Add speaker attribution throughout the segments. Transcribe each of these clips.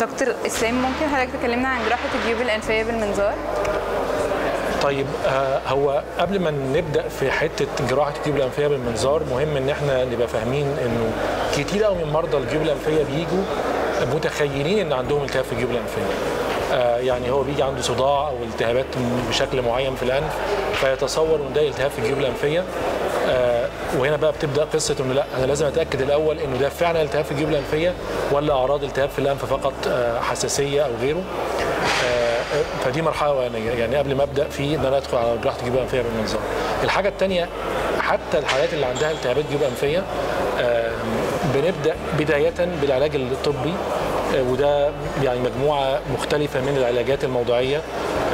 Speaker 1: دكتور اسلام ممكن حضرتك تكلمنا عن جراحه الجيوب الانفيه بالمنظار
Speaker 2: طيب آه هو قبل ما نبدا في حته جراحه الجيوب الانفيه بالمنظار مهم ان احنا نبقى فاهمين انه كتير قوي من مرضى الجيوب الانفيه بيجوا متخيلين ان عندهم التهاب في الجيوب الانفيه آه يعني هو بيجي عنده صداع او التهابات بشكل معين في الانف فيتصور ان ده التهاب في الجيوب الانفيه آه وهنا بقى بتبدا قصه انه لا انا لازم اتاكد الاول انه ده فعلا التهاب في الجيوب الانفيه ولا اعراض التهاب في الانف فقط آه حساسيه او غيره فدي مرحله اولانيه يعني قبل ما ابدا في ان انا ادخل على جراحه الجيوب الانفيه بالمنظار. الحاجه الثانيه حتى الحالات اللي عندها التهابات جيوب انفيه بنبدا بدايه بالعلاج الطبي وده يعني مجموعه مختلفه من العلاجات الموضعيه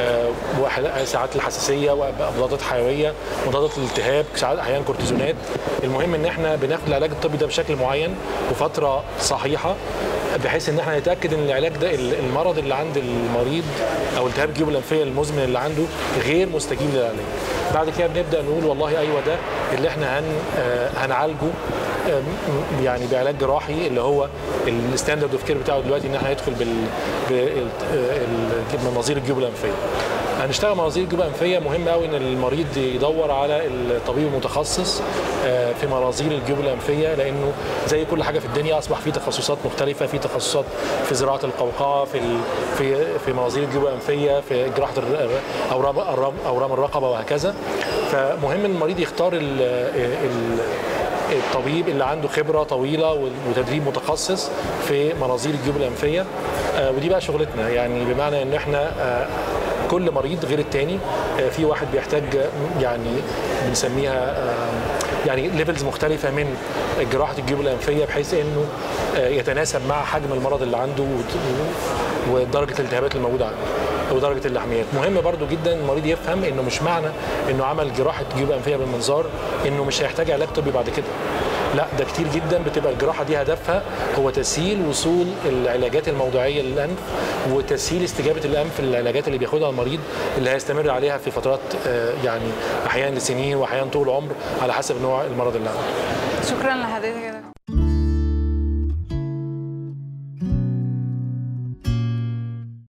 Speaker 2: ساعات الحساسيه ومضادات حيويه مضادات الالتهاب ساعات احيانا كورتيزونات المهم ان احنا بناخد العلاج الطبي ده بشكل معين وفتره صحيحه بحيث ان احنا نتاكد ان العلاج ده المرض اللي عند المريض او التهاب الجيوب الانفيه المزمن اللي عنده غير مستجيب للعلاج. بعد كده بنبدا نقول والله ايوه ده اللي احنا هن هنعالجه يعني بعلاج جراحي اللي هو الستاندرد اوف كير بتاعه دلوقتي ان احنا ندخل بال مناظير الجيوب الانفيه. هنشتغل مناظير الجيوب الانفيه مهم قوي ان المريض يدور على الطبيب المتخصص في مناظير الجيوب الانفيه لانه زي كل حاجه في الدنيا اصبح في تخصصات مختلفه في تخصصات في زراعه القوقعه في في في مناظير الجيوب الانفيه في جراحه اورام اورام الرقبه وهكذا فمهم ان المريض يختار ال ال الطبيب اللي عنده خبره طويله وتدريب متخصص في مناظير الجيوب الانفيه ودي بقى شغلتنا يعني بمعنى ان احنا كل مريض غير التاني في واحد بيحتاج يعني بنسميها يعني ليفلز مختلفه من جراحه الجيوب الانفيه بحيث انه يتناسب مع حجم المرض اللي عنده ودرجه الالتهابات الموجوده عنده ودرجه اللحميات مهم برضو جدا المريض يفهم انه مش معنى انه عمل جراحه جيوب انفيه بالمنظار انه مش هيحتاج علاج طبي بعد كده لا ده كتير جدا بتبقى الجراحه دي هدفها هو تسهيل وصول العلاجات الموضعيه للانف وتسهيل استجابه الانف للعلاجات اللي بياخدها المريض اللي هيستمر عليها في فترات يعني احيانا لسنين واحيانا طول العمر على حسب نوع المرض اللي عنده.
Speaker 1: شكرا لحضرتك